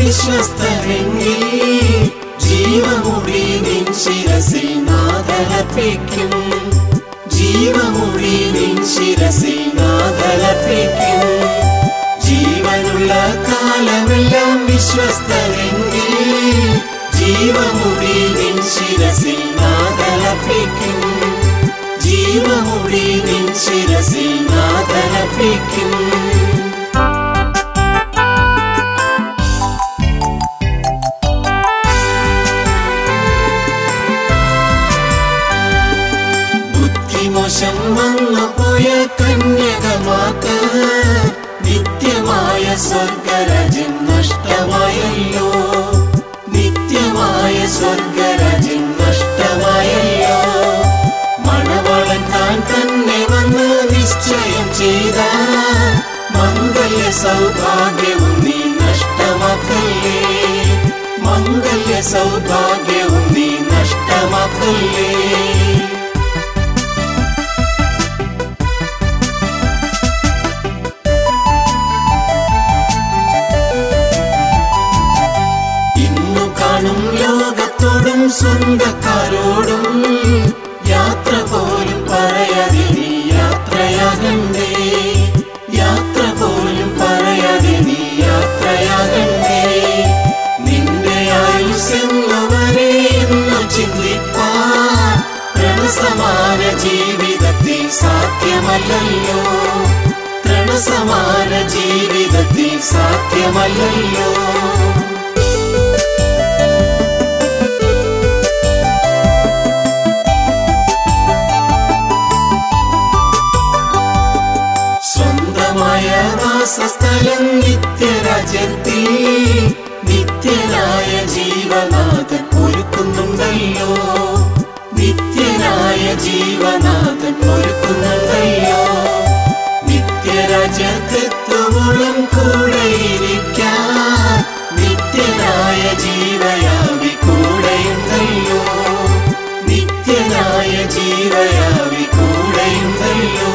വിശ്വസ്തരെങ്കിൽ ജീവമുടി നിൻ ശിരസിൽ നാഥലപ്പിക്കും ജീവമുടി നിൻ ശിരസിൽ നാഥലപ്പിക്കും ജീവനുള്ള കാലമെല്ലാം വിശ്വസ്തരെങ്കിൽ ജീവമുടി നിൻ ശിരസിൽ നാഥലപ്പിക്കും ജീവമുടി നിൻ ശിരസിൽ നാഥലപ്പിക്കും ബുദ്ധിമോശം വന്നു പോയ കന്യകമാക്ക നിത്യമായ സ്വർഗരാജ്യം നഷ്ടമായല്ലോ നിത്യമായ സ്വർഗരാജ്യം നഷ്ടമായല്ലോ മണവളൻ താൻ തന്നെ വന്ന് നിശ്ചയം ചെയ്ത മംഗല്യ സൗഭാഗ്യവും നീ നഷ്ടമാക്കല്ലേ മംഗല്യ സൗഭാഗ്യവും നീ നഷ്ടമാക്കല്ലേ ഇന്നു കാണും ലോകത്തോടും സ്വന്തക്കാരോടും യാത്ര പോലും പറയാതെ നീ യാത്രയാകണ്ടേ യാത്ര പോലും പറയാതെ നീ യാത്രയാകണ്ടേ നിന്റെ ആയുസെന്നവരെ എന്ന് ചിന്തിപ്പാൻ രണസമാന ജീവിതത്തിൽ സാധ്യമല്ലല്ലോ രണസമാന ജീവിതത്തിൽ സാധ്യമല്ലല്ലോ സ്വന്തമായ വാസസ്ഥലം നിത്യരാജ്യത്തിൽ നിത്യനായ ജീവനാഥൻ ഒരുക്കുന്നുണ്ടല്ലോ നിത്യനായ ജീവനാഥൻ ഒരുക്കുന്നുണ്ടല്ലോ നിത്യരാജ്യത്തെത്തുമ്പോഴും കൂടെയിരിക്കാൻ നിത്യനായ ജീവയാവി കൂടെയുണ്ടല്ലോ നിത്യനായ ജീവയാവി കൂടെയുണ്ടല്ലോ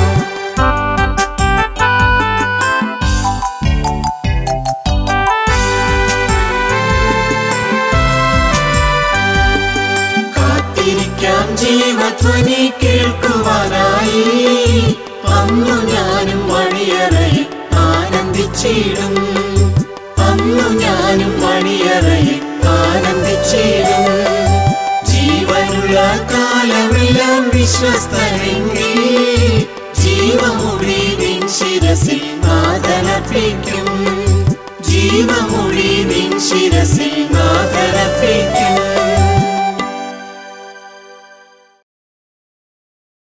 കാത്തിരിക്കാം ജീവധ്വനി കേൾക്കുവാനായി അന്നു ഞാനും മണിയറയിൽ ആനന്ദിച്ചിടും അന്നു ഞാനും മണിയറയിൽ ആനന്ദിച്ചിടും ജീവനുള്ള കാലമെല്ലാം വിശ്വസ്തനെങ്കിൽ ജീവമുടി നിൻ ശിരസിൽ നാഥനർപ്പിക്കും ജീവമുടി നിൻ ശിരസിൽ